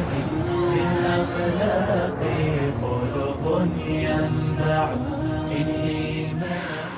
بالأخلاق خلق ينبع الإيمان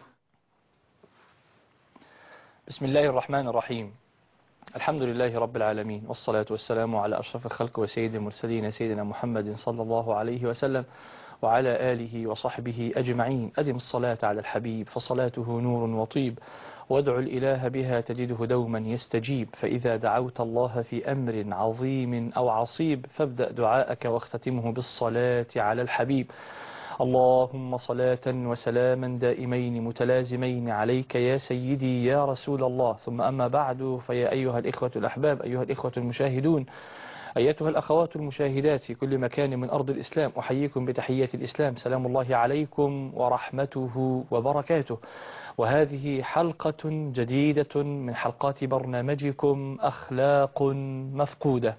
بسم الله الرحمن الرحيم الحمد لله رب العالمين والصلاة والسلام على أشرف الخلق وسيد المرسلين سيدنا محمد صلى الله عليه وسلم وعلى آله وصحبه أجمعين أدم الصلاة على الحبيب فصلاته نور وطيب وادع الإله بها تجده دوما يستجيب فإذا دعوت الله في أمر عظيم أو عصيب فابدأ دعاءك واختتمه بالصلاة على الحبيب اللهم صلاة وسلاما دائمين متلازمين عليك يا سيدي يا رسول الله ثم أما بعد فيا أيها الإخوة الأحباب أيها الإخوة المشاهدون أيتها الأخوات المشاهدات في كل مكان من أرض الإسلام أحييكم بتحية الإسلام سلام الله عليكم ورحمته وبركاته وهذه حلقة جديدة من حلقات برنامجكم أخلاق مفقودة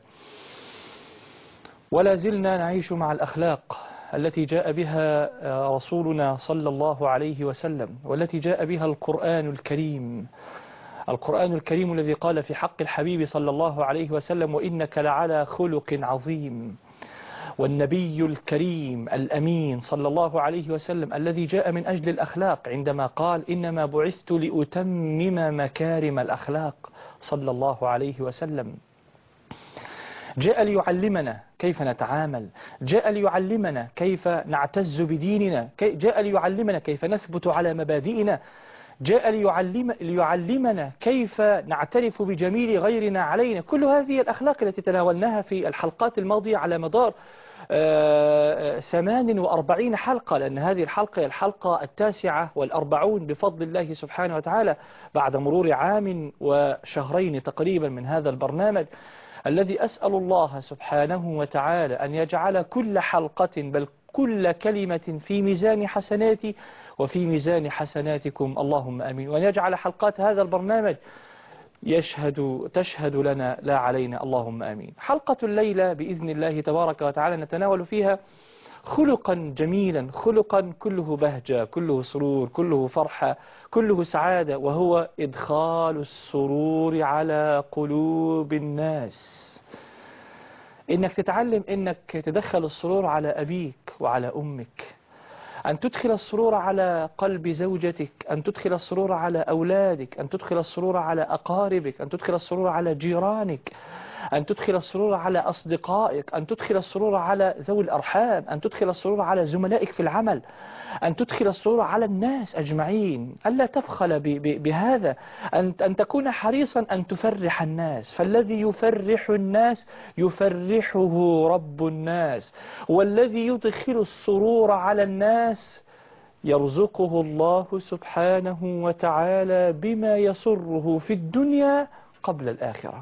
ولا زلنا نعيش مع الأخلاق التي جاء بها رسولنا صلى الله عليه وسلم والتي جاء بها القرآن الكريم القرآن الكريم الذي قال في حق الحبيب صلى الله عليه وسلم وإنك لعلى خلق عظيم والنبي الكريم الأمين صلى الله عليه وسلم الذي جاء من أجل الأخلاق عندما قال إنما بعثت لأتمم مكارم الأخلاق صلى الله عليه وسلم جاء ليعلمنا كيف نتعامل جاء ليعلمنا كيف نعتز بديننا جاء ليعلمنا كيف نثبت على مبادئنا جاء ليعلم ليعلمنا كيف نعترف بجميل غيرنا علينا كل هذه الأخلاق التي تناولناها في الحلقات الماضية على مدار ثمان وأربعين حلقة لأن هذه الحلقة هي الحلقة التاسعة والأربعون بفضل الله سبحانه وتعالى بعد مرور عام وشهرين تقريبا من هذا البرنامج الذي أسأل الله سبحانه وتعالى أن يجعل كل حلقة بل كل كلمة في ميزان حسناتي وفي ميزان حسناتكم اللهم أمين وأن يجعل حلقات هذا البرنامج يشهد تشهد لنا لا علينا اللهم أمين حلقة الليلة بإذن الله تبارك وتعالى نتناول فيها خلقا جميلا خلقا كله بهجة كله سرور كله فرحة كله سعادة وهو إدخال السرور على قلوب الناس إنك تتعلم إنك تدخل السرور على أبيك وعلى أمك أن تدخل السرور على قلب زوجتك أن تدخل السرور على أولادك أن تدخل السرور على أقاربك أن تدخل السرور على جيرانك أن تدخل السرور على أصدقائك أن تدخل السرور على ذوي الأرحام أن تدخل السرور على زملائك في العمل أن تدخل السرور على الناس أجمعين ألا تبخل بهذا أن, أن تكون حريصا أن تفرح الناس فالذي يفرح الناس يفرحه رب الناس والذي يدخل السرور على الناس يرزقه الله سبحانه وتعالى بما يسره في الدنيا قبل الآخرة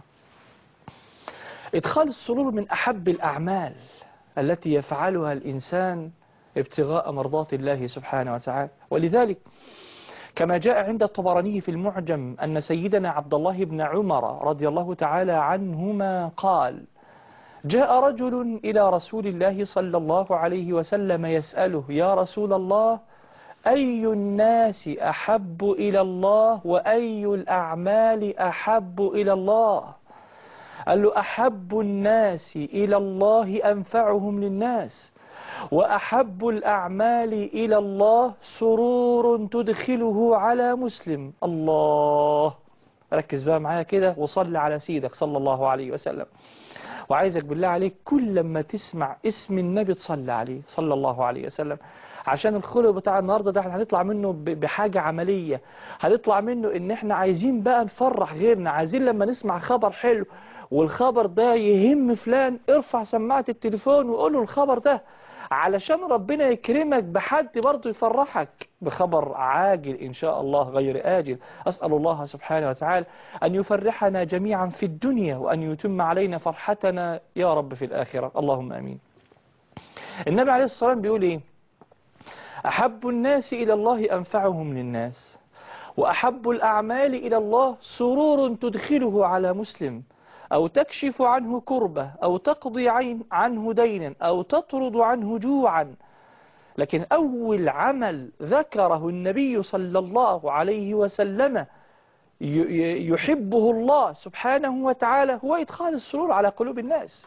إدخال السرور من أحب الأعمال التي يفعلها الإنسان ابتغاء مرضات الله سبحانه وتعالى ولذلك كما جاء عند الطبراني في المعجم أن سيدنا عبد الله بن عمر رضي الله تعالى عنهما قال جاء رجل إلى رسول الله صلى الله عليه وسلم يسأله يا رسول الله أي الناس أحب إلى الله وأي الأعمال أحب إلى الله قال له أحب الناس إلى الله أنفعهم للناس وأحب الأعمال إلى الله سرور تدخله على مسلم الله ركز بقى معايا كده وصل على سيدك صلى الله عليه وسلم وعايزك بالله عليك كل لما تسمع اسم النبي تصلي عليه صلى الله عليه وسلم عشان الخلق بتاع النهاردة ده احنا هنطلع منه بحاجة عملية هنطلع منه ان احنا عايزين بقى نفرح غيرنا عايزين لما نسمع خبر حلو والخبر ده يهم فلان ارفع سماعة التليفون وقول له الخبر ده علشان ربنا يكرمك بحد برضه يفرحك بخبر عاجل إن شاء الله غير آجل أسأل الله سبحانه وتعالى أن يفرحنا جميعا في الدنيا وأن يتم علينا فرحتنا يا رب في الآخرة اللهم أمين النبي عليه الصلاة والسلام بيقول إيه أحب الناس إلى الله أنفعهم للناس وأحب الأعمال إلى الله سرور تدخله على مسلم أو تكشف عنه كربة أو تقضي عن عنه دينا أو تطرد عنه جوعا لكن أول عمل ذكره النبي صلى الله عليه وسلم يحبه الله سبحانه وتعالى هو إدخال السرور على قلوب الناس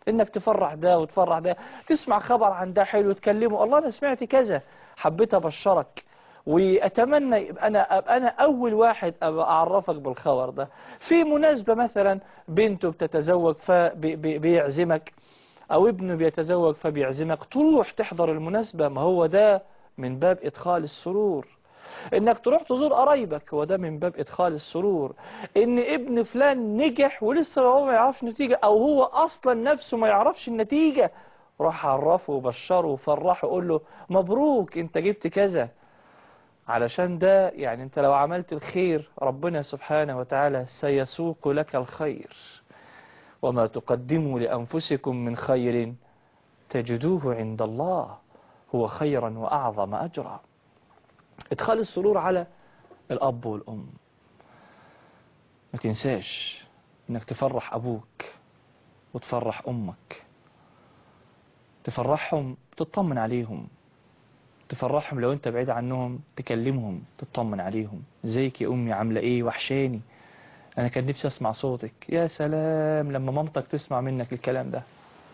انك تفرح ده وتفرح ده تسمع خبر عن ده حلو تكلمه الله انا سمعت كذا حبيت ابشرك واتمنى يبقى انا ابقى انا اول واحد ابقى اعرفك بالخبر ده في مناسبة مثلا بنته بتتزوج فبيعزمك او ابنه بيتزوج فبيعزمك تروح تحضر المناسبة ما هو ده من باب ادخال السرور انك تروح تزور قرايبك هو ده من باب ادخال السرور ان ابن فلان نجح ولسه هو ما يعرفش نتيجة او هو اصلا نفسه ما يعرفش النتيجة روح عرفه وبشره وفرحه وقول له مبروك انت جبت كذا علشان ده يعني انت لو عملت الخير ربنا سبحانه وتعالى سيسوق لك الخير وما تقدموا لأنفسكم من خير تجدوه عند الله هو خيرا وأعظم أجرا ادخال السرور على الأب والأم ما تنساش انك تفرح أبوك وتفرح أمك تفرحهم تطمن عليهم تفرحهم لو انت بعيد عنهم تكلمهم تطمن عليهم ازيك يا امي عامله ايه وحشاني انا كان نفسي اسمع صوتك يا سلام لما مامتك تسمع منك الكلام ده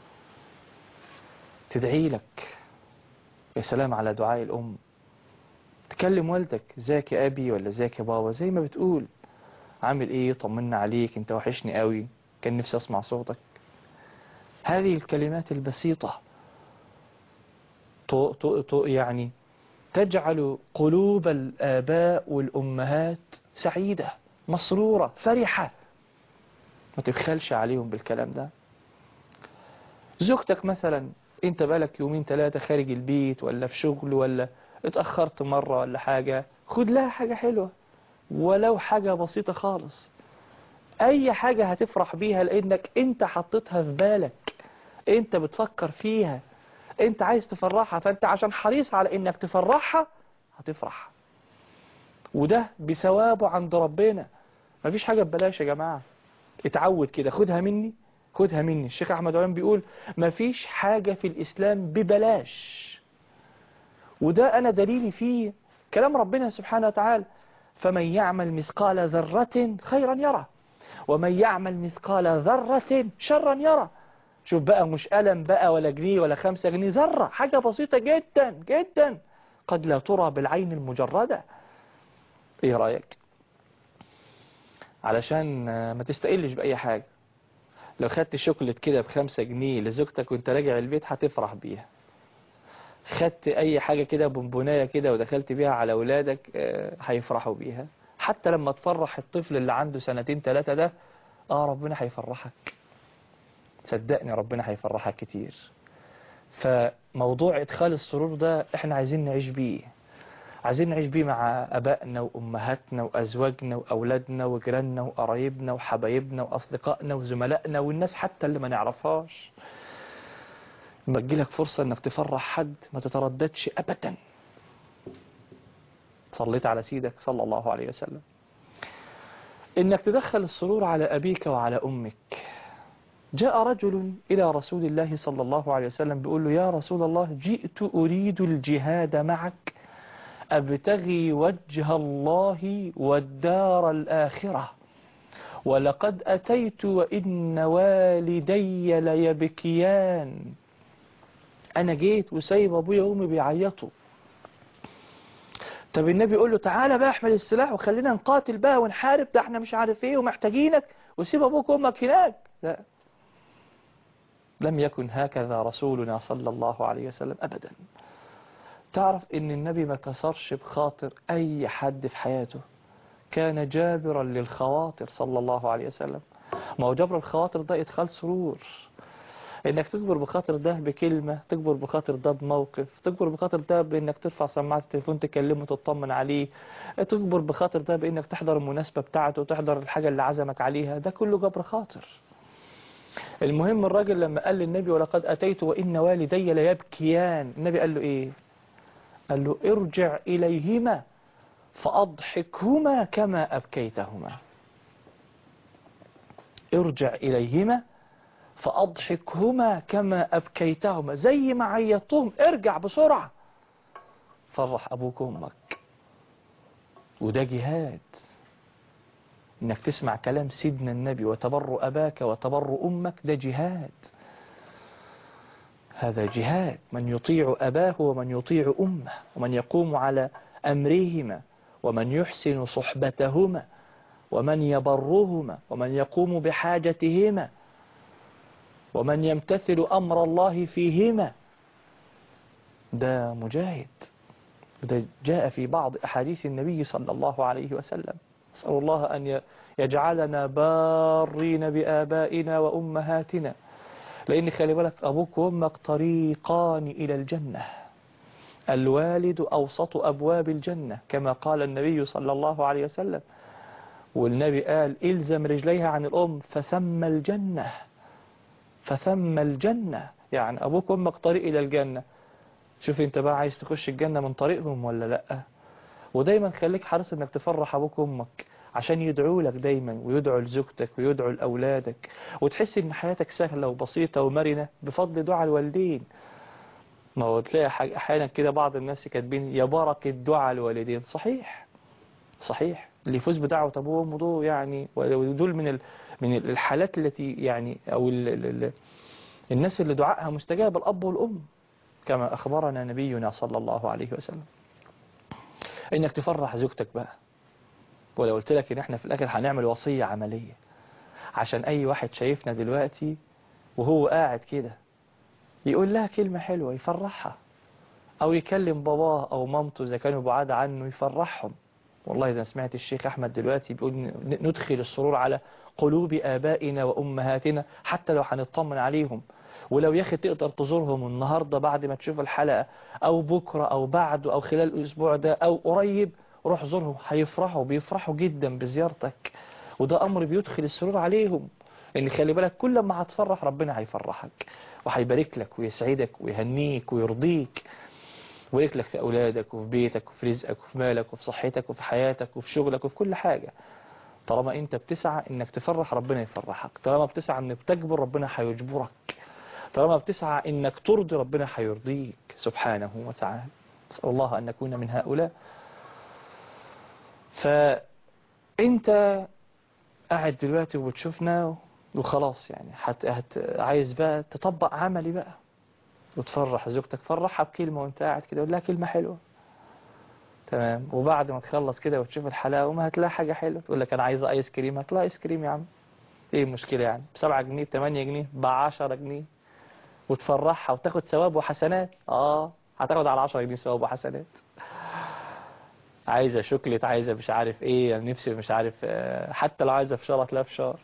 تدعي لك يا سلام على دعاء الام تكلم والدك ازيك يا ابي ولا ازيك يا بابا زي ما بتقول عامل ايه طمنا عليك انت وحشني قوي كان نفسي اسمع صوتك هذه الكلمات البسيطة تو تو تو يعني تجعل قلوب الآباء والأمهات سعيدة مسرورة فرحة ما تبخلش عليهم بالكلام ده زوجتك مثلا انت بالك يومين ثلاثة خارج البيت ولا في شغل ولا اتأخرت مرة ولا حاجة خد لها حاجة حلوة ولو حاجة بسيطة خالص اي حاجة هتفرح بيها لانك انت حطيتها في بالك انت بتفكر فيها انت عايز تفرحها فانت عشان حريص على انك تفرحها هتفرح وده بثوابه عند ربنا مفيش حاجة ببلاش يا جماعة اتعود كده خدها مني خدها مني الشيخ احمد علام بيقول مفيش حاجة في الاسلام ببلاش وده انا دليلي فيه كلام ربنا سبحانه وتعالى فمن يعمل مثقال ذرة خيرا يرى ومن يعمل مثقال ذرة شرا يرى شوف بقى مش قلم بقى ولا جنيه ولا خمسة جنيه ذرة حاجة بسيطة جدا جدا قد لا ترى بالعين المجردة ايه رأيك علشان ما تستقلش بأي حاجة لو خدت شوكلت كده بخمسة جنيه لزوجتك وانت راجع البيت هتفرح بيها خدت اي حاجة كده بونبونايه كده ودخلت بيها على اولادك هيفرحوا بيها حتى لما تفرح الطفل اللي عنده سنتين ثلاثة ده اه ربنا هيفرحك صدقني ربنا هيفرحك كتير فموضوع ادخال السرور ده احنا عايزين نعيش بيه عايزين نعيش بيه مع ابائنا وامهاتنا وازواجنا واولادنا وجيراننا وقرايبنا وحبايبنا واصدقائنا وزملائنا والناس حتى اللي ما نعرفهاش لما تجيلك فرصة انك تفرح حد ما تترددش ابدا صليت على سيدك صلى الله عليه وسلم انك تدخل السرور على ابيك وعلى امك جاء رجل الى رسول الله صلى الله عليه وسلم بيقول له يا رسول الله جئت اريد الجهاد معك ابتغي وجه الله والدار الاخرة ولقد اتيت وان والدي ليبكيان انا جيت وسايب ابويا وامي بيعيطوا طب النبي يقول له تعالى بقى احمل السلاح وخلينا نقاتل بقى ونحارب ده احنا مش عارف ايه ومحتاجينك وسيب ابوك وامك هناك لا لم يكن هكذا رسولنا صلى الله عليه وسلم ابدا تعرف ان النبي ما كسرش بخاطر اي حد في حياته كان جابرا للخواطر صلى الله عليه وسلم ما هو جبر الخواطر ده ادخال سرور انك تجبر بخاطر ده بكلمة تجبر بخاطر ده بموقف تجبر بخاطر ده بانك ترفع سماعة التليفون تكلمه تطمن عليه تجبر بخاطر ده بانك تحضر المناسبة بتاعته وتحضر الحاجة اللي عزمك عليها ده كله جبر خاطر المهم الراجل لما قال للنبي ولقد أتيت وإن والدي ليبكيان النبي قال له إيه قال له ارجع إليهما فأضحكهما كما أبكيتهما ارجع إليهما فأضحكهما كما أبكيتهما زي ما عيطتهم ارجع بسرعة فرح أبوك وأمك وده جهاد إنك تسمع كلام سيدنا النبي وتبر أباك وتبر أمك ده جهاد هذا جهاد من يطيع أباه ومن يطيع أمه ومن يقوم على أمرهما ومن يحسن صحبتهما ومن يبرهما ومن يقوم بحاجتهما ومن يمتثل أمر الله فيهما ده مجاهد ده جاء في بعض أحاديث النبي صلى الله عليه وسلم نسأل الله أن يجعلنا بارين بآبائنا وأمهاتنا لأن خلي بالك أبوك وأمك طريقان إلى الجنة الوالد أوسط أبواب الجنة كما قال النبي صلى الله عليه وسلم والنبي قال إلزم رجليها عن الأم فثم الجنة فثم الجنة يعني أبوك وأمك طريق إلى الجنة شوف انت بقى عايز تخش الجنة من طريقهم ولا لأ ودايما خليك حريص انك تفرح ابوك وامك عشان يدعوا لك دايما ويدعوا لزوجتك ويدعوا لأولادك وتحس ان حياتك سهلة وبسيطة ومرنة بفضل دعاء الوالدين ما هو تلاقي احيانا كده بعض الناس كاتبين يا بركة دعاء الوالدين صحيح صحيح اللي يفوز بدعوة ابوه وامه دول يعني ودول من من الحالات التي يعني او ال ال ال الناس اللي دعائها مستجاب الاب والام كما أخبرنا نبينا صلى الله عليه وسلم إنك تفرح زوجتك بقى ولو قلت لك إن إحنا في الآخر هنعمل وصية عملية عشان أي واحد شايفنا دلوقتي وهو قاعد كده يقول لها كلمة حلوة يفرحها أو يكلم باباه أو مامته إذا كانوا بعاد عنه يفرحهم والله إذا سمعت الشيخ أحمد دلوقتي بيقول ندخل السرور على قلوب آبائنا وأمهاتنا حتى لو هنطمن عليهم ولو يا اخي تقدر تزورهم النهاردة بعد ما تشوف الحلقة أو بكرة أو بعده أو خلال الأسبوع ده أو قريب روح زورهم هيفرحوا بيفرحوا جدا بزيارتك وده أمر بيدخل السرور عليهم لأن خلي بالك كل ما هتفرح ربنا هيفرحك وهيبارك لك ويسعدك ويهنيك ويرضيك ويبارك لك في أولادك وفي بيتك وفي رزقك وفي مالك وفي صحتك وفي حياتك وفي شغلك وفي كل حاجة طالما انت بتسعى انك تفرح ربنا يفرحك طالما بتسعى انك تجبر ربنا هيجبرك طالما بتسعى انك ترضي ربنا هيرضيك سبحانه وتعالى نسأل الله ان نكون من هؤلاء فانت قاعد دلوقتي وبتشوفنا وخلاص يعني حت... هت... عايز بقى تطبق عملي بقى وتفرح زوجتك فرحها بكلمة وانت قاعد كده قول لها كلمة حلوة تمام وبعد ما تخلص كده وتشوف الحلاوة وما هتلاقي حاجة حلوة تقول لك انا عايزة ايس كريم هتلاقي ايس كريم يا عم ايه المشكلة يعني بسبعة جنيه بثمانية جنيه بعشرة جنيه وتفرحها وتاخد ثواب وحسنات اه هتاخد على 10 جنيه ثواب وحسنات عايزة شوكليت عايزة مش عارف ايه يعني نفسي مش عارف آه حتى لو عايزة فشار هتلاقي فشار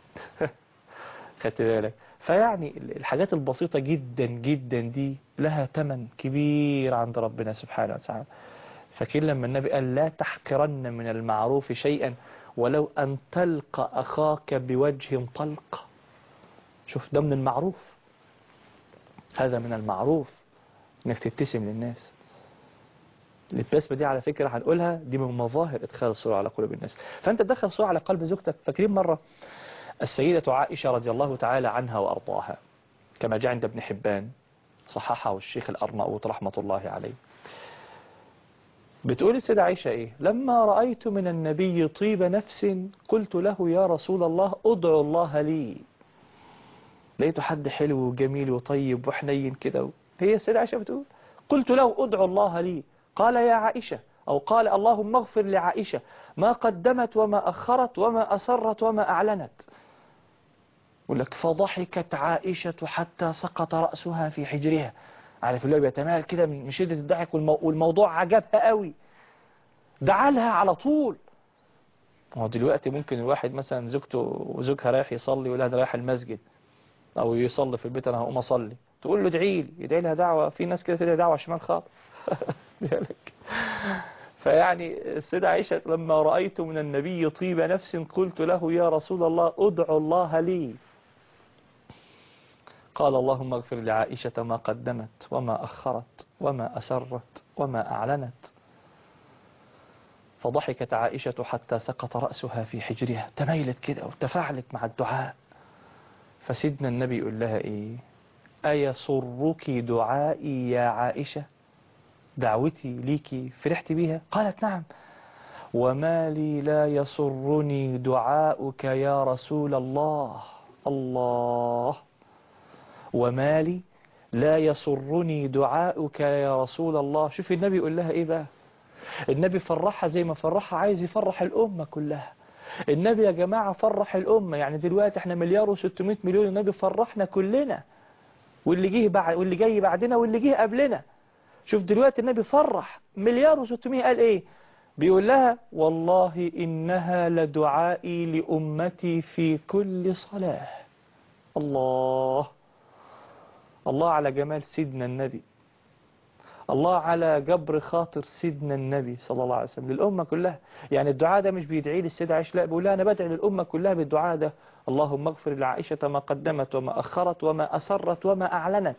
خدت بالك فيعني الحاجات البسيطة جدا جدا دي لها ثمن كبير عند ربنا سبحانه وتعالى فكين لما النبي قال لا تحقرن من المعروف شيئا ولو أن تلقى أخاك بوجه طلق شوف ده من المعروف هذا من المعروف انك تبتسم للناس الابتسامة دي على فكرة هنقولها دي من مظاهر ادخال السرور على قلوب الناس فانت تدخل السرور على قلب زوجتك فاكرين مرة السيدة عائشة رضي الله تعالى عنها وأرضاها كما جاء عند ابن حبان صححه الشيخ الأرناؤوط رحمة الله عليه بتقول السيدة عائشة ايه لما رأيت من النبي طيب نفس قلت له يا رسول الله ادعو الله لي لقيته حد حلو وجميل وطيب وحنين كده هي السيدة عائشة بتقول قلت له ادعو الله لي قال يا عائشة أو قال اللهم اغفر لعائشة ما قدمت وما أخرت وما أسرت وما أعلنت يقول لك فضحكت عائشة حتى سقط رأسها في حجرها عارف اللي هو بيتمال كده من شدة الضحك والموضوع عجبها قوي دعا لها على طول هو دلوقتي ممكن الواحد مثلا زوجته وزوجها رايح يصلي ولا ده رايح المسجد او يصلي في البيت انا هقوم اصلي تقول له ادعي لي يدعي لها دعوه في ناس كده تدعي دعوه شمال خالص فيعني السيدة عائشة لما رأيت من النبي طيب نفس قلت له يا رسول الله ادعو الله لي قال اللهم اغفر لعائشة ما قدمت وما أخرت وما أسرت وما أعلنت فضحكت عائشة حتى سقط رأسها في حجرها تميلت كده وتفاعلت مع الدعاء فسيدنا النبي يقول لها إيه أيسرك دعائي يا عائشة دعوتي ليكي فرحت بيها قالت نعم وما لي لا يسرني دعاؤك يا رسول الله الله وما لي لا يسرني دعاؤك يا رسول الله شوف النبي يقول لها ايه بقى النبي فرحها زي ما فرحها عايز يفرح الأمة كلها النبي يا جماعة فرح الأمة يعني دلوقتي احنا مليار وستمائة مليون النبي فرحنا كلنا واللي جه بعد واللي جاي بعدنا واللي جه قبلنا شوف دلوقتي النبي فرح مليار وستمائة قال ايه بيقول لها والله إنها لدعائي لأمتي في كل صلاة الله الله على جمال سيدنا النبي الله على جبر خاطر سيدنا النبي صلى الله عليه وسلم للأمة كلها يعني الدعاء ده مش بيدعي للسيدة عائشة لا بيقول لها أنا بدعي للأمة كلها بالدعاء ده اللهم اغفر لعائشة ما قدمت وما أخرت وما أسرت وما أعلنت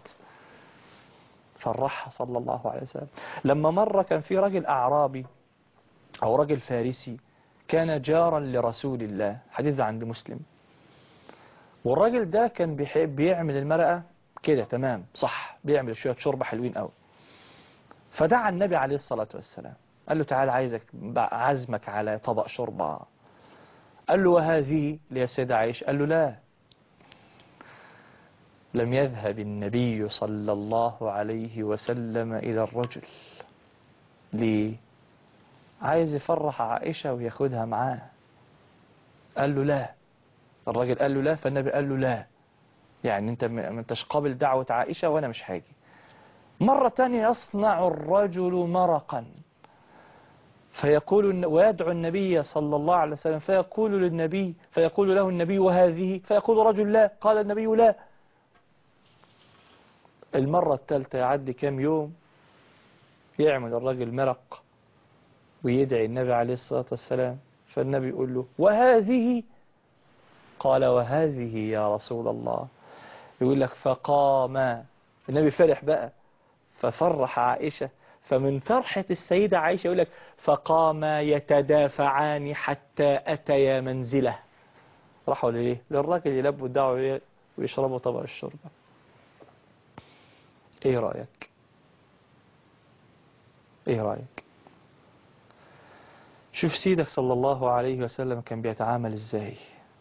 فرحها صلى الله عليه وسلم لما مرة كان في رجل أعرابي أو رجل فارسي كان جارا لرسول الله حديث ده عند مسلم والراجل ده كان بيحب بيعمل المرأة كده تمام صح بيعمل شوية شوربة حلوين قوي فدعا النبي عليه الصلاة والسلام قال له تعال عايزك عزمك على طبق شوربة قال له وهذه يا سيدة عائشة قال له لا لم يذهب النبي صلى الله عليه وسلم إلى الرجل ليه عايز يفرح عائشة وياخدها معاه قال له لا الراجل قال له لا فالنبي قال له لا يعني انت ما انتش قابل دعوة عائشة وانا مش هاجي مرة تانية يصنع الرجل مرقا فيقول ويدعو النبي صلى الله عليه وسلم فيقول للنبي فيقول له النبي وهذه فيقول رجل لا قال النبي لا المرة الثالثة يعدي كام يوم يعمل الرجل مرق ويدعي النبي عليه الصلاة والسلام فالنبي يقول له وهذه قال وهذه يا رسول الله يقول لك فقام النبي فرح بقى ففرح عائشة فمن فرحة السيدة عائشة يقول لك فقام يتدافعان حتى أتيا منزله راحوا ليه للراجل يلبوا الدعوة ويشربوا طبق الشربة ايه رأيك ايه رأيك شوف سيدك صلى الله عليه وسلم كان بيتعامل ازاي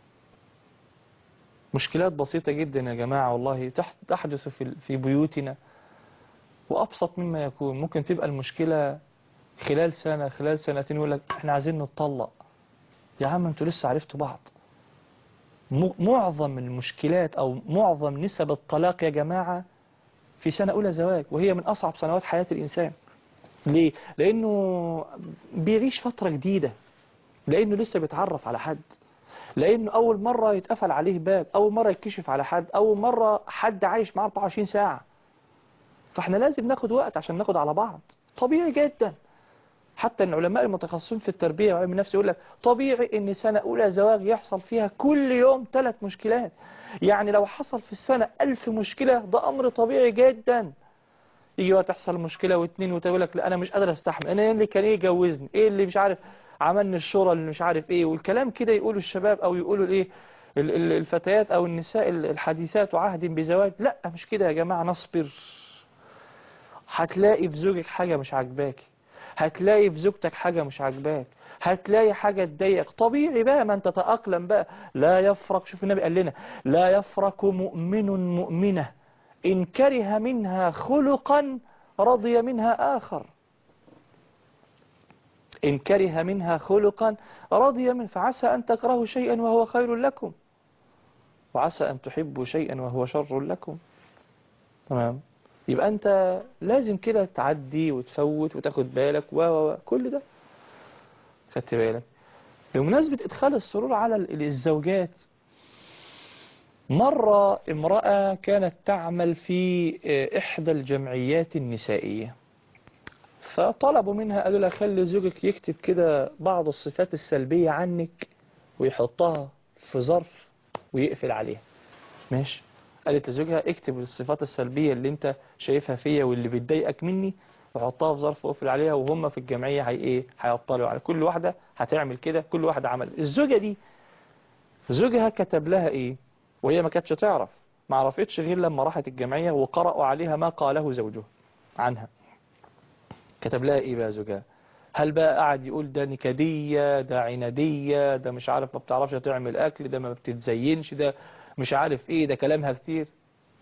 مشكلات بسيطة جدا يا جماعة والله تحدث في في بيوتنا وأبسط مما يكون ممكن تبقى المشكلة خلال سنة خلال سنتين يقول لك احنا عايزين نتطلق يا عم انتوا لسه عرفتوا بعض معظم المشكلات أو معظم نسب الطلاق يا جماعة في سنة أولى زواج وهي من أصعب سنوات حياة الإنسان ليه؟ لأنه بيعيش فترة جديدة لأنه لسه بيتعرف على حد لأنه أول مرة يتقفل عليه باب أول مرة يتكشف على حد أول مرة حد عايش معاه 24 ساعة فاحنا لازم ناخد وقت عشان ناخد على بعض طبيعي جدا حتى العلماء المتخصصين في التربية وعلم النفس يقول لك طبيعي ان سنة اولى زواج يحصل فيها كل يوم ثلاث مشكلات يعني لو حصل في السنة ألف مشكلة ده امر طبيعي جدا يجي وقت تحصل مشكلة واثنين وتقول لك لا انا مش قادر استحمل انا اللي كان ايه جوزني ايه اللي مش عارف عملني الشورى اللي مش عارف ايه والكلام كده يقولوا الشباب او يقولوا الايه الفتيات او النساء الحديثات وعهد بزواج لا مش كده يا جماعة نصبر هتلاقي في زوجك حاجة مش عاجباكي هتلاقي في زوجتك حاجة مش عاجباك هتلاقي حاجة تضايقك طبيعي بقى ما انت تتأقلم بقى لا يفرق شوف النبي قال لنا لا يفرق مؤمن مؤمنة إن كره منها خلقا رضي منها آخر إن كره منها خلقا رضي من فعسى أن تكرهوا شيئا وهو خير لكم وعسى أن تحبوا شيئا وهو شر لكم تمام يبقى أنت لازم كده تعدي وتفوت وتاخد بالك و كل ده خدت بالك بمناسبة إدخال السرور على الزوجات مرة امرأة كانت تعمل في إحدى الجمعيات النسائية فطلبوا منها قالوا لها خلي زوجك يكتب كده بعض الصفات السلبية عنك ويحطها في ظرف ويقفل عليها ماشي قالت لزوجها اكتب الصفات السلبية اللي انت شايفها فيا واللي بتضايقك مني وحطها في ظرف وقفل عليها وهم في الجمعية هي ايه هيطلعوا على كل واحدة هتعمل كده كل واحدة عملت الزوجة دي زوجها كتب لها ايه وهي ما كانتش تعرف ما عرفتش غير لما راحت الجمعية وقرأوا عليها ما قاله زوجها عنها كتب لها ايه بقى زوجها هل بقى قاعد يقول ده نكدية ده عنادية ده مش عارف ما بتعرفش تعمل اكل ده ما بتتزينش ده مش عارف ايه ده كلامها كتير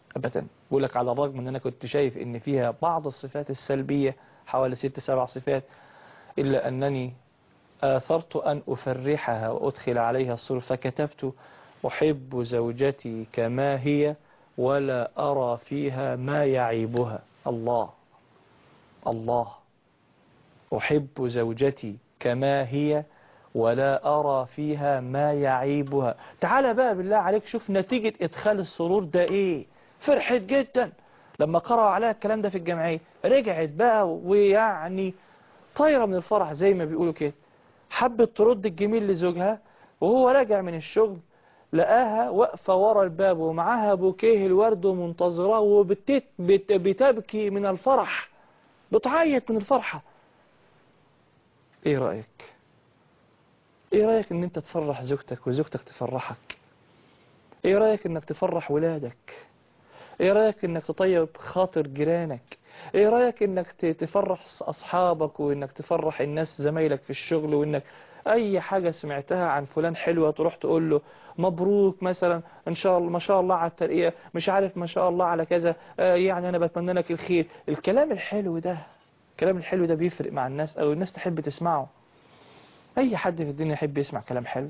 أبدا بقول لك على الرغم أن أنا كنت شايف أن فيها بعض الصفات السلبية حوالي ست سبع صفات إلا أنني آثرت أن أفرحها وأدخل عليها السرور فكتبت أحب زوجتي كما هي ولا أرى فيها ما يعيبها الله الله أحب زوجتي كما هي ولا أرى فيها ما يعيبها تعال بقى بالله عليك شوف نتيجة إدخال السرور ده إيه فرحت جدا لما قرأوا عليها الكلام ده في الجمعية رجعت بقى ويعني طايرة من الفرح زي ما بيقولوا كده حبت ترد الجميل لزوجها وهو راجع من الشغل لقاها واقفة ورا الباب ومعاها بوكيه الورد ومنتظراه وبتبكي من الفرح بتعيط من الفرحة ايه رأيك ايه رأيك ان انت تفرح زوجتك وزوجتك تفرحك ايه رأيك انك تفرح ولادك ايه رأيك انك تطيب خاطر جيرانك ايه رأيك انك ت- تفرح اصحابك وانك تفرح الناس زمايلك في الشغل وانك اي حاجة سمعتها عن فلان حلوة تروح تقول له مبروك مثلا ان شاء الله ما شاء الله على الترقية مش عارف ما شاء الله على كذا آه يعني انا بتمنى لك الخير الكلام الحلو ده الكلام الحلو ده بيفرق مع الناس او الناس تحب تسمعه اي حد في الدنيا يحب يسمع كلام حلو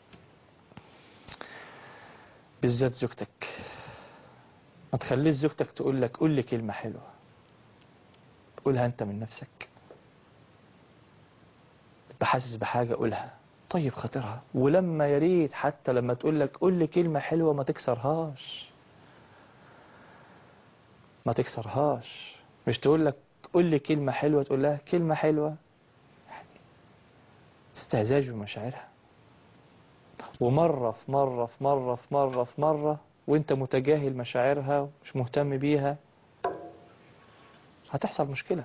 بالذات زوجتك ما تخليش زوجتك تقول لك قول لي كلمة حلوة قولها انت من نفسك تبقى حاسس بحاجة قولها طيب خاطرها ولما يا ريت حتى لما تقول لك قول لي كلمة حلوة ما تكسرهاش ما تكسرهاش مش تقول لك قول لي كلمة حلوة تقول لها كلمة حلوة يعني استهزاج بمشاعرها ومرة في مرة في مرة في مرة في مرة وانت متجاهل مشاعرها ومش مهتم بيها هتحصل مشكلة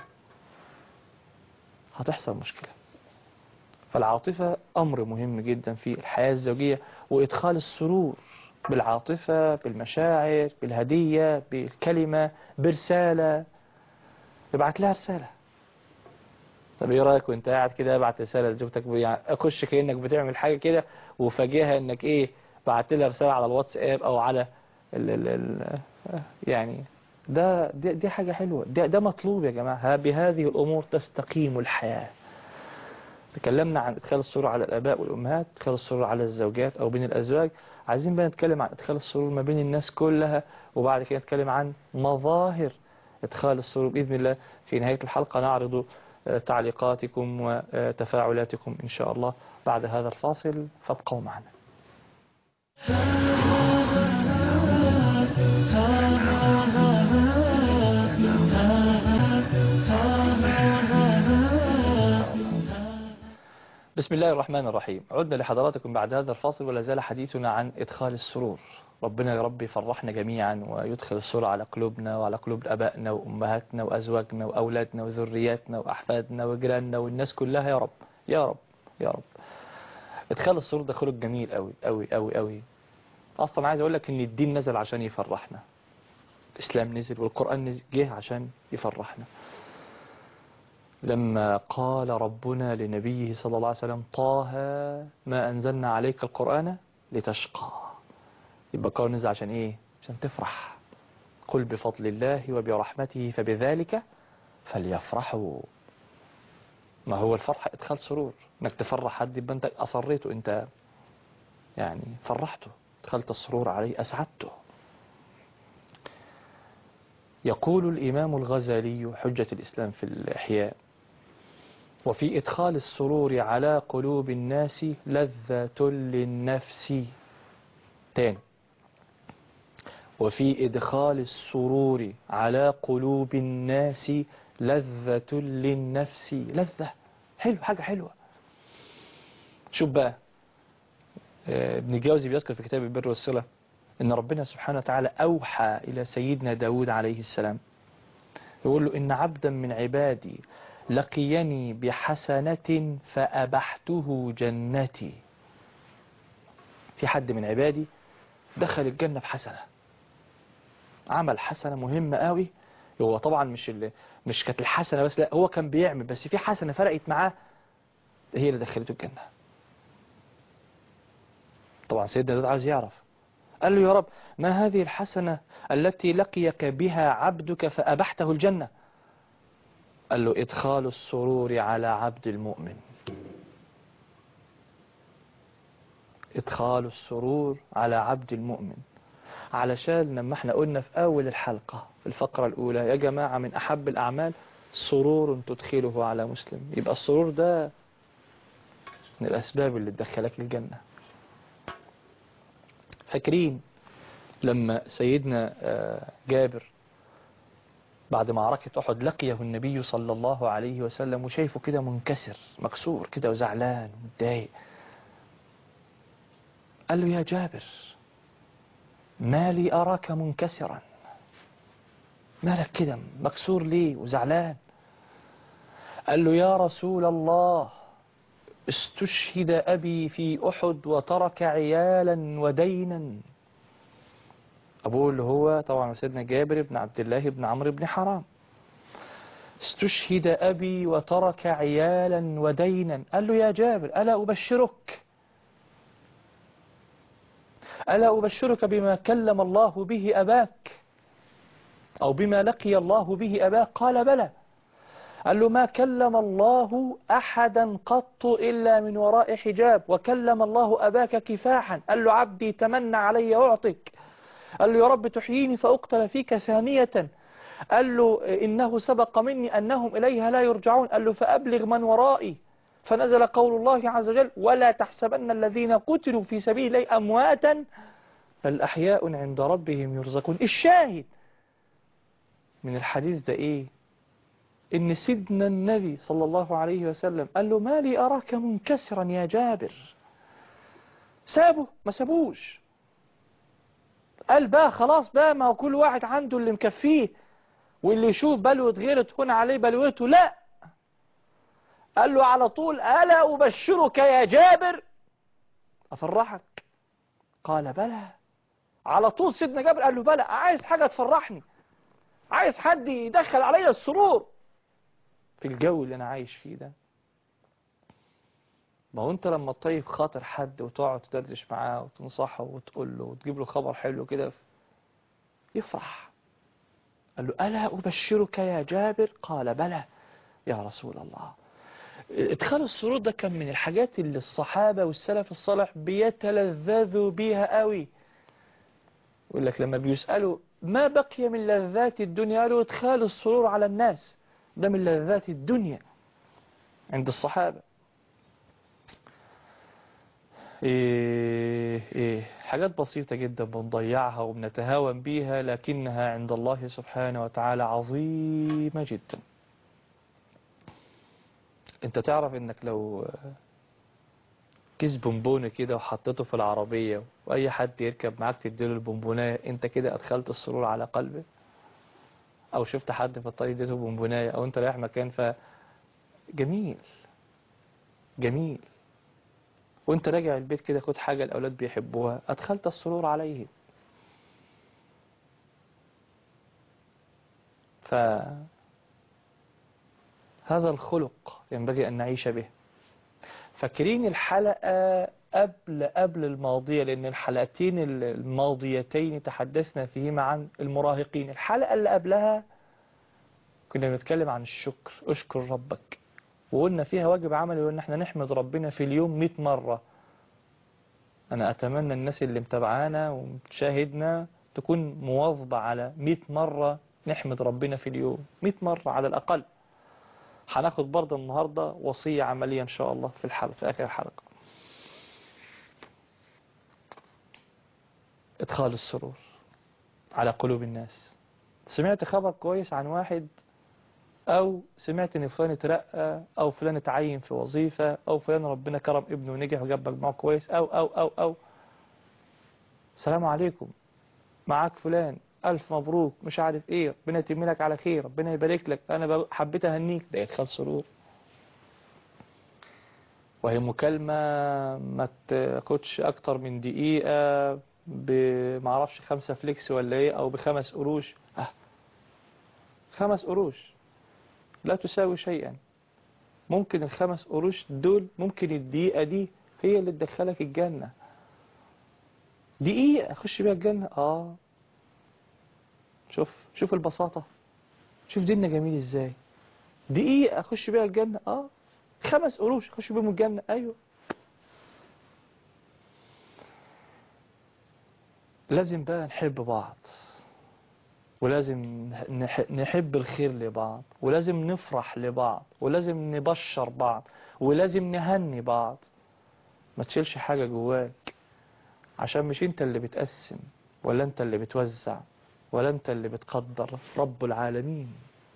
هتحصل مشكلة فالعاطفة أمر مهم جدا في الحياة الزوجية وإدخال السرور بالعاطفة بالمشاعر بالهدية بالكلمة برسالة ابعت لها رسالة طب ايه رايك وانت قاعد كده ابعت رساله لزوجتك يعني اخش كانك بتعمل حاجه كده وفاجئها انك ايه بعت لها رساله على الواتساب او على ال ال ال يعني ده دي, دي حاجه حلوه ده ده مطلوب يا جماعه ها- بهذه الامور تستقيم الحياه تكلمنا عن ادخال السرور على الاباء والامهات ادخال السرور على الزوجات او بين الازواج عايزين بقى نتكلم عن ادخال السرور ما بين الناس كلها وبعد كده نتكلم عن مظاهر ادخال السرور باذن الله في نهايه الحلقه نعرض آه، تعليقاتكم وتفاعلاتكم ان شاء الله بعد هذا الفاصل فابقوا معنا بسم الله الرحمن الرحيم عدنا لحضراتكم بعد هذا الفاصل ولا زال حديثنا عن إدخال السرور ربنا يا رب يفرحنا جميعا ويدخل السرور على قلوبنا وعلى قلوب أبائنا وأمهاتنا وأزواجنا وأولادنا وذرياتنا وأحفادنا وجيراننا والناس كلها يا رب يا رب يا رب إدخال السرور ده خلق جميل أوي أوي أوي أوي أصلا عايز أقول لك إن الدين نزل عشان يفرحنا الإسلام نزل والقرآن نزل جه عشان يفرحنا لما قال ربنا لنبيه صلى الله عليه وسلم طه ما أنزلنا عليك القرآن لتشقى يبقى قال نزل عشان إيه عشان تفرح قل بفضل الله وبرحمته فبذلك فليفرحوا ما هو الفرح ادخال سرور انك تفرح حد يبقى انت اصريته انت يعني فرحته دخلت السرور عليه اسعدته يقول الإمام الغزالي حجة الإسلام في الإحياء وفي إدخال السرور على قلوب الناس لذة للنفس تاني وفي إدخال السرور على قلوب الناس لذة للنفس لذة حلو حاجة حلوة شوف بقى آه، ابن الجوزي بيذكر في كتاب البر والصلة إن ربنا سبحانه وتعالى أوحى إلى سيدنا داود عليه السلام يقول له إن عبدا من عبادي لقيني بحسنة فأبحته جنتي في حد من عبادي دخل الجنة بحسنة عمل حسنة مهمة قوي هو طبعا مش اللي مش كانت الحسنة بس لا هو كان بيعمل بس في حسنة فرقت معاه هي اللي دخلته الجنة طبعا سيدنا داود عايز يعرف قال له يا رب ما هذه الحسنة التي لقيك بها عبدك فأبحته الجنة قال له إدخال السرور على عبد المؤمن إدخال السرور على عبد المؤمن علشان لما احنا قلنا في أول الحلقة في الفقرة الأولى يا جماعة من أحب الأعمال سرور تدخله على مسلم يبقى السرور ده من الأسباب اللي تدخلك للجنة فاكرين لما سيدنا آه، جابر بعد معركة أحد لقيه النبي صلى الله عليه وسلم وشايفه كده منكسر مكسور كده وزعلان ومتضايق قال له يا جابر ما لي أراك منكسرا مالك كده مكسور ليه وزعلان قال له يا رسول الله استشهد أبي في أحد وترك عيالا ودينا أبوه اللي هو طبعا سيدنا جابر بن عبد الله بن عمرو بن حرام استشهد أبي وترك عيالا ودينا قال له يا جابر ألا أبشرك ألا أبشرك بما كلم الله به أباك أو بما لقي الله به أباك قال بلى قال له ما كلم الله أحدا قط إلا من وراء حجاب وكلم الله أباك كفاحا قال له عبدي تمنى علي أعطك قال له يا رب تحييني فأقتل فيك ثانية قال له إنه سبق مني أنهم إليها لا يرجعون قال له فأبلغ من ورائي فنزل قول الله عز وجل ولا تحسبن الذين قتلوا في سبيل الله أمواتا بل أحياء عند ربهم يرزقون الشاهد من الحديث ده إيه إن سيدنا النبي صلى الله عليه وسلم قال له ما لي أراك منكسرا يا جابر سابه ما سابوش قال بقى خلاص بقى ما هو كل واحد عنده اللي مكفيه واللي يشوف بلوة غيره تكون عليه بلوته لا قال له على طول ألا أبشرك يا جابر أفرحك قال بلى على طول سيدنا جابر قال له بلى عايز حاجة تفرحني عايز حد يدخل عليا السرور في الجو اللي أنا عايش فيه ده ما هو انت لما تطيب خاطر حد وتقعد تدردش معاه وتنصحه وتقول له وتجيب له خبر حلو كده يفرح قال له ألا أبشرك يا جابر قال بلى يا رسول الله ادخال السرور ده كان من الحاجات اللي الصحابة والسلف الصالح بيتلذذوا بيها قوي يقول لك لما بيسألوا ما بقي من لذات الدنيا قالوا ادخال السرور على الناس ده من لذات الدنيا عند الصحابة إيه إيه حاجات بسيطة جدا بنضيعها وبنتهاون بيها لكنها عند الله سبحانه وتعالى عظيمة جدا انت تعرف انك لو كيس بونبونة كده وحطيته في العربية واي حد يركب معاك تديله البونبوناية انت كده ادخلت السرور على قلبه او شفت حد في الطريق اديته بونبوناية او انت رايح مكان ف جميل جميل وانت راجع البيت كده خد حاجة الأولاد بيحبوها أدخلت السرور عليهم ف هذا الخلق ينبغي أن نعيش به فاكرين الحلقة قبل قبل الماضية لأن الحلقتين الماضيتين تحدثنا فيهما عن المراهقين الحلقة اللي قبلها كنا بنتكلم عن الشكر اشكر ربك وقلنا فيها واجب عملي وان احنا نحمد ربنا في اليوم 100 مرة انا اتمنى الناس اللي متابعانا ومتشاهدنا تكون مواظبة على 100 مرة نحمد ربنا في اليوم 100 مرة على الاقل هناخد برضه النهاردة وصية عملية ان شاء الله في الحلقة في اخر الحلقة ادخال السرور على قلوب الناس سمعت خبر كويس عن واحد أو سمعت إن فلان اترقى أو فلان اتعين في وظيفة أو فلان ربنا كرم ابنه ونجح وجاب مجموع كويس أو أو أو أو السلام عليكم معاك فلان ألف مبروك مش عارف إيه ربنا يتم لك على خير ربنا يبارك لك أنا حبيت أهنيك ده إدخال سرور وهي مكالمة ما تاخدش أكتر من دقيقة بمعرفش خمسة فليكس ولا إيه أو بخمس قروش أه خمس قروش لا تساوي شيئا ممكن الخمس قروش دول ممكن الدقيقة دي هي اللي تدخلك الجنة دقيقة أخش بيها الجنة آه شوف شوف البساطة شوف ديننا جميل إزاي دقيقة أخش بيها الجنة آه خمس قروش أخش بيهم الجنة أيوه لازم بقى نحب بعض ولازم نح- نحب الخير لبعض ولازم نفرح لبعض ولازم نبشر بعض ولازم نهني بعض ما تشيلش حاجة جواك عشان مش انت اللي بتقسم ولا انت اللي بتوزع ولا انت اللي بتقدر رب العالمين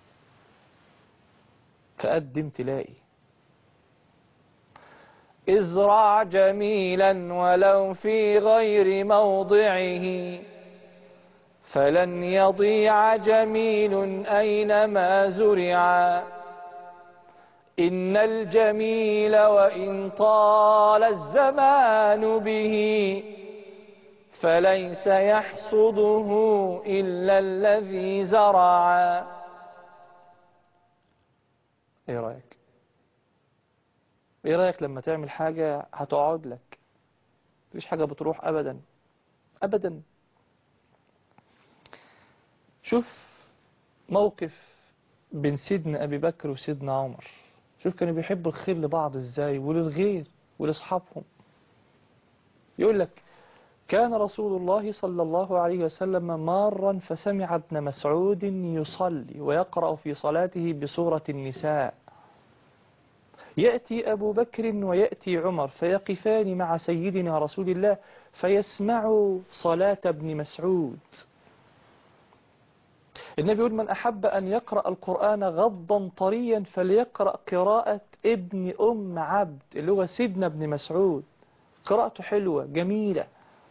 فقدم تلاقي ازرع جميلا ولو في غير موضعه فلن يضيع جميل أينما زرعا إن الجميل وإن طال الزمان به فليس يحصده إلا الذي زرعا ايه رأيك ايه رأيك لما تعمل حاجة هتقعد لك مفيش حاجة بتروح أبدا أبدا شوف موقف بين سيدنا أبي بكر وسيدنا عمر شوف كانوا بيحبوا الخير لبعض ازاي وللغير ولأصحابهم يقول لك كان رسول الله صلى الله عليه وسلم مارا فسمع ابن مسعود يصلي ويقرأ في صلاته بسورة النساء يأتي أبو بكر ويأتي عمر فيقفان مع سيدنا رسول الله فيسمعوا صلاة ابن مسعود النبي يقول من أحب أن يقرأ القرآن غضا طريا فليقرأ قراءة ابن أم عبد اللي هو سيدنا ابن مسعود قراءته حلوة جميلة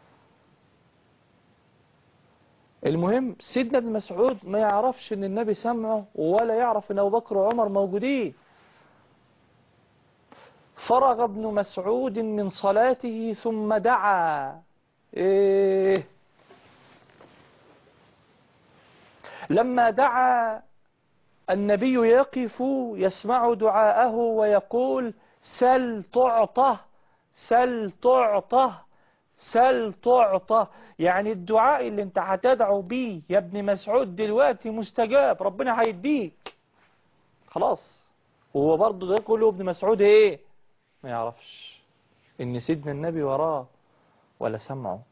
المهم سيدنا ابن مسعود ما يعرفش ان النبي سمعه ولا يعرف ان ابو بكر وعمر موجودين فرغ ابن مسعود من صلاته ثم دعا إيه لما دعا النبي يقف يسمع دعاءه ويقول سل تعطه سل تعطه سل تعطه يعني الدعاء اللي انت هتدعو بيه يا ابن مسعود دلوقتي مستجاب ربنا هيديك خلاص هو برضه ده كله ابن مسعود ايه ما يعرفش ان سيدنا النبي وراه ولا سمعه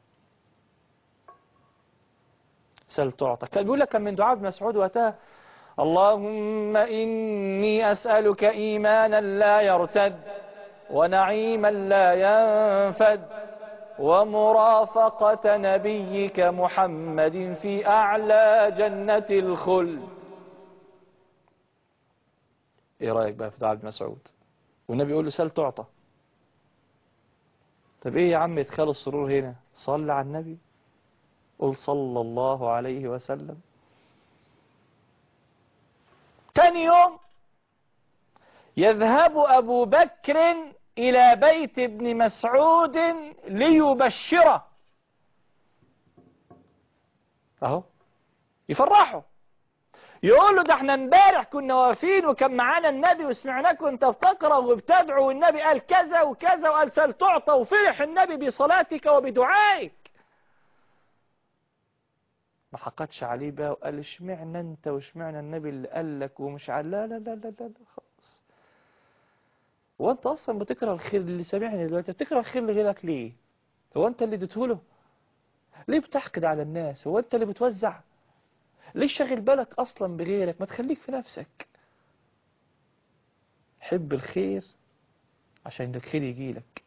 سل تعطى كان بيقول لك كان من دعاء ابن مسعود وقتها اللهم إني أسألك إيمانا لا يرتد ونعيما لا ينفد ومرافقة نبيك محمد في أعلى جنة الخلد ايه رأيك بقى في دعاء ابن مسعود والنبي يقول له سل تعطى طب ايه يا عم ادخال السرور هنا صل على النبي قل صلى الله عليه وسلم تاني يوم يذهب أبو بكر إلى بيت ابن مسعود ليبشره أهو يفرحه يقول له ده احنا امبارح كنا واقفين وكان معانا النبي وسمعناك وانت بتقرا وبتدعو والنبي قال كذا وكذا وقال سل تعطى وفرح النبي بصلاتك وبدعائك ما حقدش عليه بقى وقال اشمعنى انت واشمعنى النبي اللي قال لك ومش عال لا لا لا لا لا, لا خلاص هو انت اصلا بتكره الخير اللي سامعني دلوقتي بتكره الخير لغيرك ليه هو انت اللي اديته له ليه بتحقد على الناس هو انت اللي بتوزع ليه شاغل بالك اصلا بغيرك ما تخليك في نفسك حب الخير عشان الخير يجيلك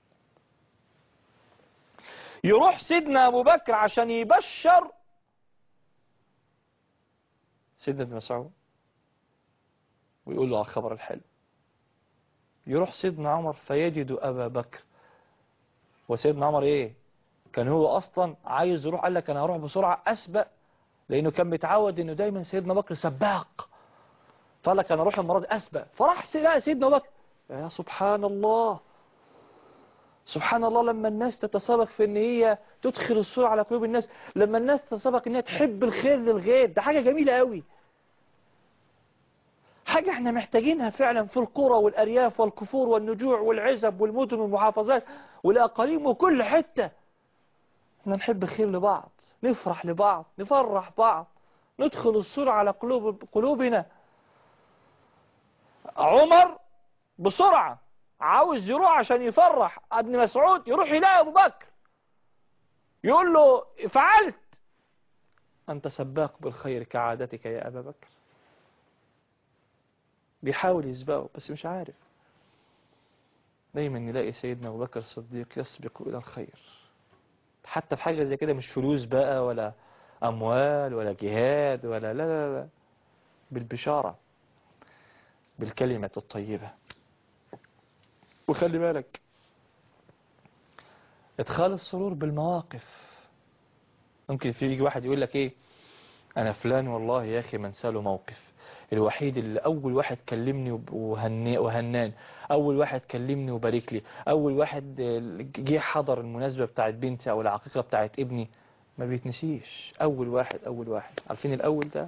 يروح سيدنا ابو بكر عشان يبشر سيدنا ابن مسعود ويقول له على الخبر الحلو يروح سيدنا عمر فيجد أبا بكر وسيدنا عمر إيه كان هو أصلا عايز يروح قال لك أنا هروح بسرعة أسبق لأنه كان متعود إنه دايما سيدنا بكر سباق فقال لك أنا أروح المرة دي أسبق فراح سيدنا بكر يا سبحان الله سبحان الله لما الناس تتسابق في ان هي تدخل السرعة على قلوب الناس لما الناس تتسابق ان هي تحب الخير للغير ده حاجة جميلة قوي حاجة احنا محتاجينها فعلا في القرى والأرياف والكفور والنجوع والعزب والمدن والمحافظات والأقاليم وكل حتة احنا نحب خير لبعض نفرح لبعض نفرح بعض ندخل السرور على قلوب قلوبنا عمر بسرعة عاوز يروح عشان يفرح ابن مسعود يروح يلاقي ابو بكر يقول له فعلت انت سباق بالخير كعادتك يا ابا بكر بيحاول يسبقه بس مش عارف دايما نلاقي سيدنا ابو بكر الصديق يسبق الى الخير حتى في حاجة زي كده مش فلوس بقى ولا أموال ولا جهاد ولا لا لا لا بالبشارة بالكلمة الطيبة وخلي بالك ادخال السرور بالمواقف ممكن في يجي واحد يقول لك ايه انا فلان والله يا اخي من ساله موقف الوحيد اللي اول واحد كلمني وب- وهني وهنان اول واحد كلمني وبارك لي اول واحد آه، جه حضر المناسبة بتاعت بنتي او العقيقة بتاعت ابني ما بيتنسيش اول واحد اول واحد عارفين الاول ده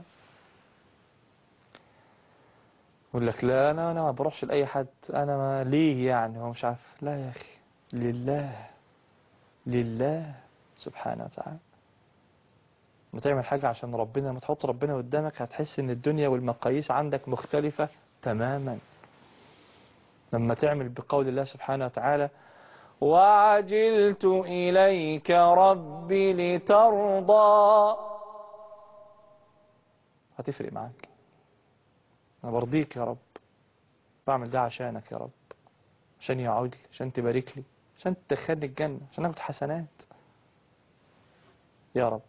يقول لك لا انا انا ما بروحش لاي حد انا ما ليه يعني هو مش عارف لا يا اخي لله لله سبحانه وتعالى ما تعمل حاجة عشان ربنا لما تحط ربنا قدامك هتحس ان الدنيا والمقاييس عندك مختلفة تماما لما تعمل بقول الله سبحانه وتعالى وعجلت إليك ربي لترضى هتفرق معاك أنا برضيك يا رب بعمل ده عشانك يا رب عشان يعود لي عشان تبارك لي عشان تدخلني الجنة عشان اخد حسنات يا رب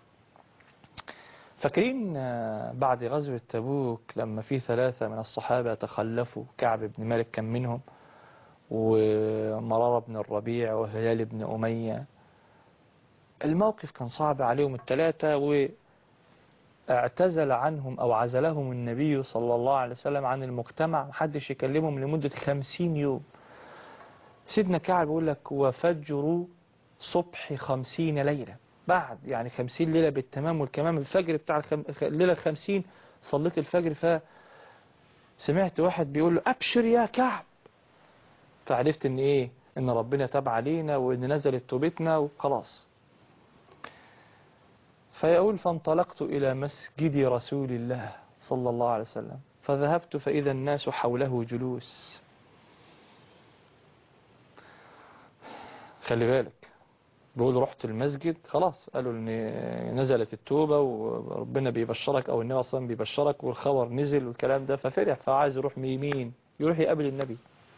فاكرين آه، بعد غزوة تبوك لما في ثلاثة من الصحابة تخلفوا كعب بن مالك كان منهم ومرارة بن الربيع وهلال بن أمية الموقف كان صعب عليهم الثلاثة واعتزل عنهم أو عزلهم النبي صلى الله عليه وسلم عن المجتمع محدش يكلمهم لمدة خمسين يوم سيدنا كعب يقول لك وفجر صبح خمسين ليلة بعد يعني خمسين ليلة بالتمام والكمام الفجر بتاع الخم... الليلة الخمسين صليت الفجر فسمعت واحد بيقول له أبشر يا كعب فعرفت ان ايه ان ربنا تاب علينا وان نزلت توبتنا وخلاص فيقول فانطلقت الى مسجد رسول الله صلى الله عليه وسلم فذهبت فاذا الناس حوله جلوس خلي بالك بيقول رحت المسجد خلاص قالوا ان نزلت التوبة وربنا بيبشرك او النبي اصلا بيبشرك والخبر نزل والكلام ده ففرح فعايز يروح يمين يروح يقابل النبي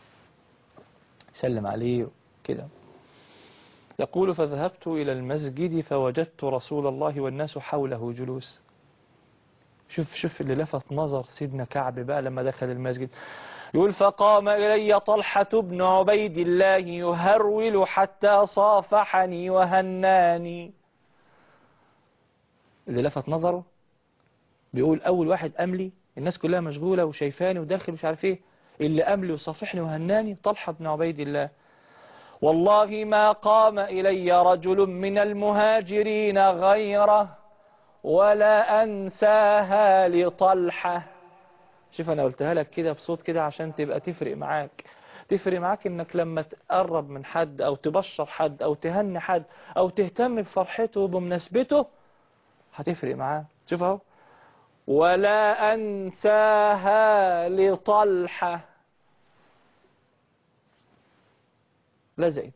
سلم عليه كده يقول فذهبت إلى المسجد فوجدت رسول الله والناس حوله جلوس شوف شوف اللي لفت نظر سيدنا كعب بقى لما دخل المسجد يقول فقام إلي طلحة بن عبيد الله يهرول حتى صافحني وهناني اللي لفت نظره بيقول أول واحد أملي الناس كلها مشغولة وشايفاني وداخل مش عارف ايه اللي أملي وصافحني وهناني طلحة بن عبيد الله والله ما قام إلي رجل من المهاجرين غيره ولا أنساها لطلحة شوف أنا قلتها لك كده بصوت كده عشان تبقى تفرق معاك تفرق معاك انك لما تقرب من حد او تبشر حد او تهني حد او تهتم بفرحته وبمناسبته هتفرق معاه شوف اهو ولا أنساها لطلحة لزقت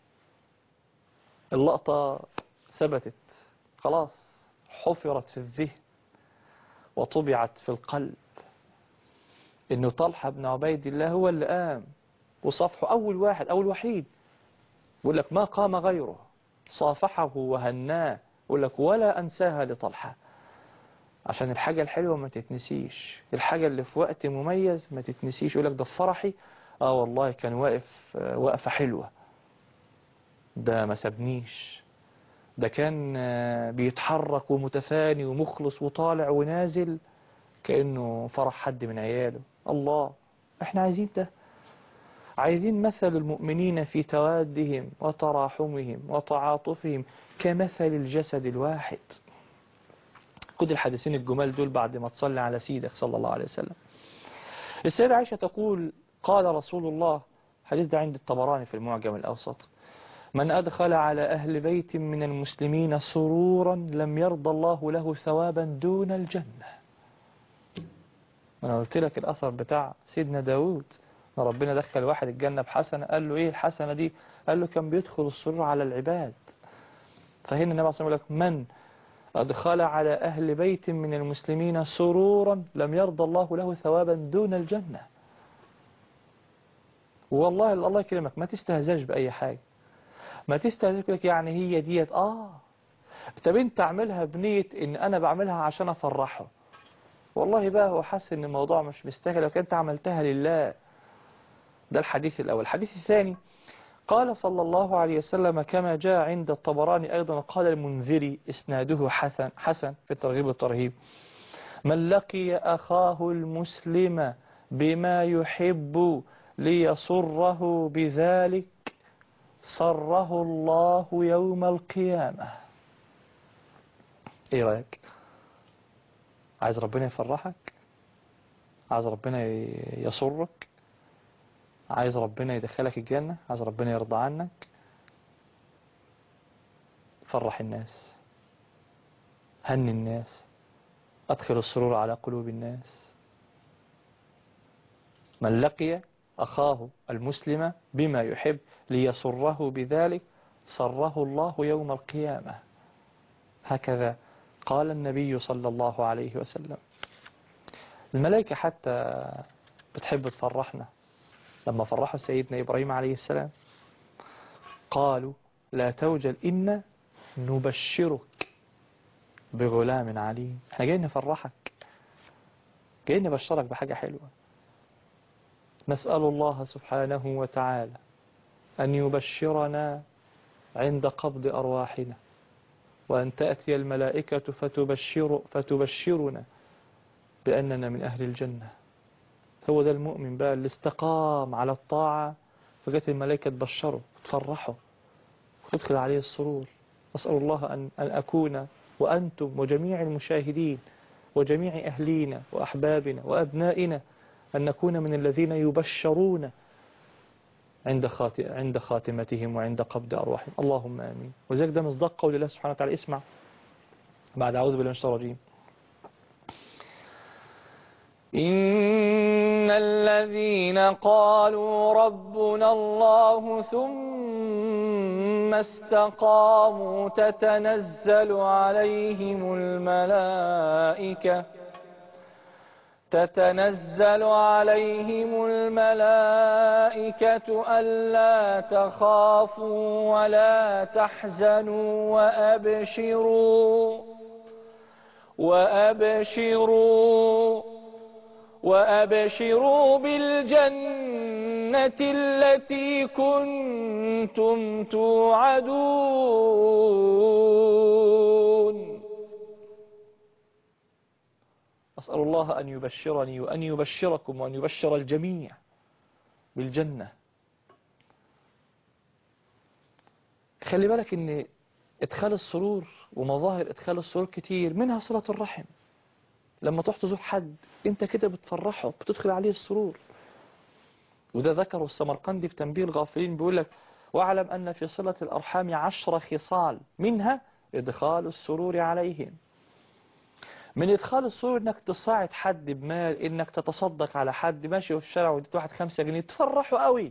اللقطة ثبتت خلاص حفرت في الذهن وطبعت في القلب انه طلحة بن عبيد الله هو اللي قام وصفحه اول واحد اول وحيد يقول لك ما قام غيره صافحه وهناه يقول لك ولا انساها لطلحة عشان الحاجة الحلوة ما تتنسيش الحاجة اللي في وقت مميز ما تتنسيش يقول لك ده في فرحي اه والله كان واقف آه، وقفة حلوة ده ما سابنيش ده كان آه، بيتحرك ومتفاني ومخلص وطالع ونازل كأنه فرح حد من عياله الله احنا عايزين ده عايزين مثل المؤمنين في توادهم وتراحمهم وتعاطفهم كمثل الجسد الواحد خد الحديثين الجمال دول بعد ما تصلي على سيدك صلى الله عليه وسلم السيدة عائشة تقول قال رسول الله حديث ده عند الطبراني في المعجم الأوسط من أدخل على أهل بيت من المسلمين سرورا لم يرضى الله له ثوابا دون الجنة أنا قلت لك الأثر بتاع سيدنا داود ان ربنا دخل واحد الجنة بحسنة قال له إيه الحسنة دي قال له كان بيدخل السرور على العباد فهنا النبي عليه الصلاة والسلام يقول لك من أدخل على أهل بيت من المسلمين سرورا لم يرضى الله له ثوابا دون الجنة والله الله يكرمك ما تستهزاش بأي حاجة ما تستهزاش لك يعني هي ديت آه طب انت اعملها بنية ان انا بعملها عشان افرحه والله بقى هو حاسس ان الموضوع مش مستاهل لو كنت عملتها لله ده الحديث الاول الحديث الثاني قال صلى الله عليه وسلم كما جاء عند الطبراني أيضا قال المنذري اسناده حسن حسن في الترغيب والترهيب من لقي أخاه المسلم بما يحب ليصره بذلك صره الله يوم القيامة ايه رأيك عايز ربنا يفرحك عايز ربنا يسرك عايز ربنا يدخلك الجنة عايز ربنا يرضى عنك فرح الناس هن الناس أدخل السرور على قلوب الناس من لقي أخاه المسلم بما يحب ليسره بذلك صره الله يوم القيامة هكذا قال النبي صلى الله عليه وسلم الملائكة حتى بتحب تفرحنا لما فرحوا سيدنا إبراهيم عليه السلام قالوا لا توجل إن نبشرك بغلام عليم احنا جايين نفرحك جايين نبشرك بحاجة حلوة نسأل الله سبحانه وتعالى أن يبشرنا عند قبض أرواحنا وأن تأتي الملائكة فتبشر فتبشرنا بأننا من أهل الجنة هو ده المؤمن بقى اللي استقام على الطاعة فجت الملائكة تبشره تفرحه وتدخل عليه السرور أسأل الله أن, أن أكون وأنتم وجميع المشاهدين وجميع أهلينا وأحبابنا وأبنائنا أن نكون من الذين يبشرون عند عند خاتمتهم وعند قبض أرواحهم اللهم آمين وذلك ده مصداق قول الله سبحانه وتعالى اسمع بعد أعوذ بالله من الشيطان الرجيم إن الذين قالوا ربنا الله ثم استقاموا تتنزل عليهم الملائكة تتنزل عليهم الملائكة ألا تخافوا ولا تحزنوا وأبشروا وأبشروا وأبشروا بالجنة التي كنتم توعدون أسأل الله أن يبشرني وأن يبشركم وأن يبشر الجميع بالجنة خلي بالك أن إدخال السرور ومظاهر إدخال السرور كتير منها صلة الرحم لما تروح تزور حد انت كده بتفرحه بتدخل عليه السرور وده ذكره السمرقندي في تنبيه الغافلين بيقول لك واعلم أن في صلة الأرحام عشر خصال منها إدخال السرور عليهم من إدخال السرور إنك تساعد حد بمال إنك تتصدق على حد ماشي في الشارع وديت واحد خمسة جنيه تفرحه قوي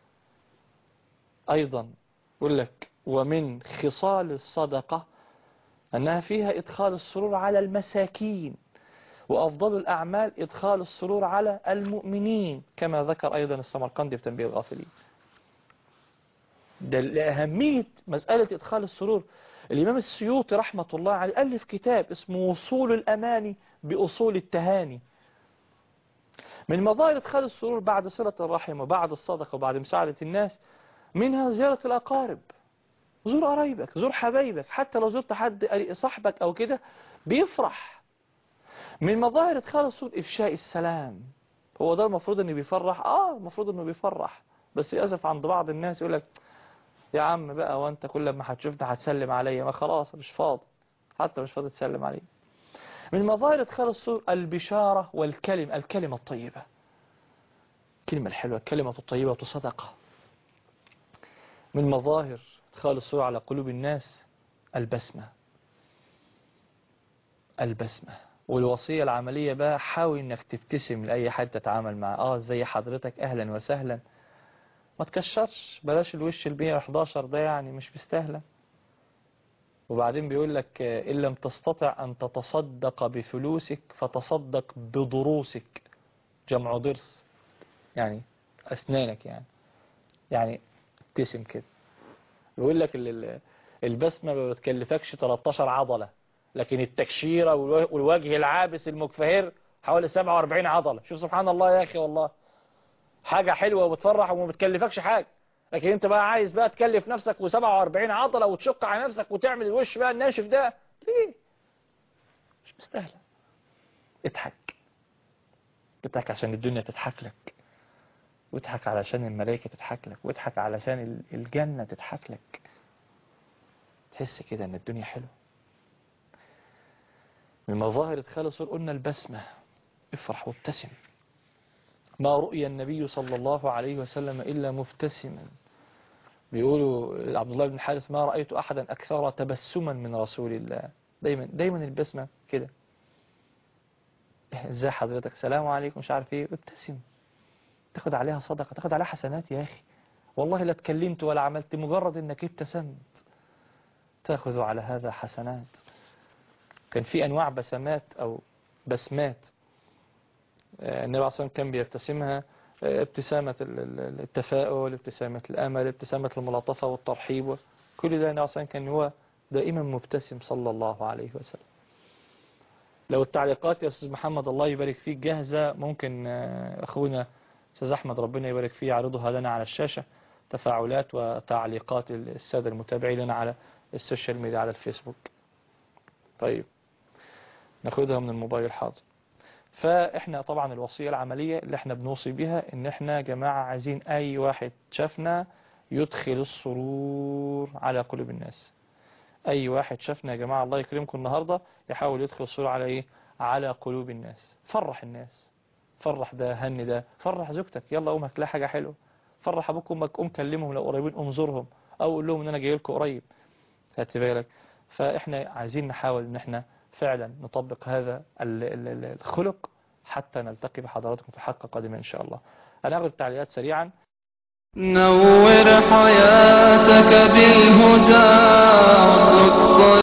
أيضا يقول لك ومن خصال الصدقة أنها فيها إدخال السرور على المساكين وأفضل الأعمال إدخال السرور على المؤمنين كما ذكر أيضا السمرقندي في تنبيه الغافلين ده لأهمية مسألة إدخال السرور الإمام السيوطي رحمة الله عليه ألف كتاب اسمه وصول الأماني بأصول التهاني من مظاهر إدخال السرور بعد صلة الرحم وبعد الصدقة وبعد مساعدة الناس منها زيارة الأقارب زور قرايبك زور حبايبك حتى لو زرت حد صاحبك أو كده بيفرح من مظاهر إدخال السرور إفشاء السلام هو ده المفروض أنه بيفرح آه المفروض أنه بيفرح بس يأسف عند بعض الناس يقول لك يا عم بقى وانت كل ما هتشوفني هتسلم عليا ما خلاص مش فاضي حتى مش فاضي تسلم عليا من مظاهر ادخال السرور البشارة والكلمة الكلمة الطيبة الكلمة الحلوة الكلمة الطيبة صدقة من مظاهر إدخال السرور على قلوب الناس البسمة البسمة والوصية العملية بقى حاول انك تبتسم لأي حد تتعامل معاه اه زي حضرتك اهلا وسهلا ما تكشرش بلاش الوش ال 111 ده يعني مش مستاهله وبعدين بيقول لك آه، إن لم تستطع أن تتصدق بفلوسك فتصدق بضروسك جمع ضرس يعني أسنانك يعني يعني ابتسم كده بيقول لك ال- ال- البسمة ما بتكلفكش 13 عضلة لكن التكشيرة والو- والوجه العابس المكفهر حوالي 47 عضلة شوف سبحان الله يا أخي والله حاجة حلوة وبتفرح وما بتكلفكش حاجة لكن انت بقى عايز بقى تكلف نفسك و47 عضلة وتشق على نفسك وتعمل الوش بقى الناشف ده ليه مش مستاهلة اضحك اضحك عشان الدنيا تضحك لك واضحك علشان الملائكة تضحك لك واضحك علشان ال- الجنة تضحك لك تحس كده ان الدنيا حلوة من مظاهر ادخال السرور قلنا البسمة افرح وابتسم ما رؤي النبي صلى الله عليه وسلم إلا مبتسما بيقولوا عبد الله بن الحارث ما رأيت أحدا أكثر تبسما من رسول الله دايما دايما البسمة كده ازاي حضرتك سلام عليكم مش عارف ايه ابتسم تاخد عليها صدقة تاخد عليها حسنات يا أخي والله لا اتكلمت ولا عملت مجرد انك ابتسمت تاخذ على هذا حسنات كان في أنواع بسمات أو بسمات آه، النبي عليه الصلاة والسلام كان بيبتسمها آه، ابتسامة ال- ال- التفاؤل ابتسامة الأمل ابتسامة الملاطفة والترحيب كل ده النبي عليه الصلاة والسلام كان هو دائما مبتسم صلى الله عليه وسلم لو التعليقات يا أستاذ محمد الله يبارك فيك جاهزة ممكن آه، أخونا أستاذ أحمد ربنا يبارك فيه يعرضها لنا على الشاشة تفاعلات وتعليقات السادة المتابعين لنا على السوشيال ميديا على الفيسبوك طيب ناخدها من الموبايل حاضر فاحنا طبعا الوصية العملية اللي احنا بنوصي بها ان احنا يا جماعة عايزين اي واحد شافنا يدخل السرور على قلوب الناس اي واحد شافنا يا جماعة الله يكرمكم النهاردة يحاول يدخل السرور على ايه على قلوب الناس فرح الناس فرح ده هني ده فرح زوجتك يلا قوم هتلاقي حاجة حلوة فرح ابوك وامك قوم كلمهم لو قريبين قوم زورهم او قول لهم ان انا جاي لكم قريب خدت بالك فاحنا عايزين نحاول ان احنا فعلا نطبق هذا ال- ال- ال- الخلق حتى نلتقي بحضراتكم في حلقة قادمة إن شاء الله هناخد التعليقات سريعا نور حياتك بالهدى واسلك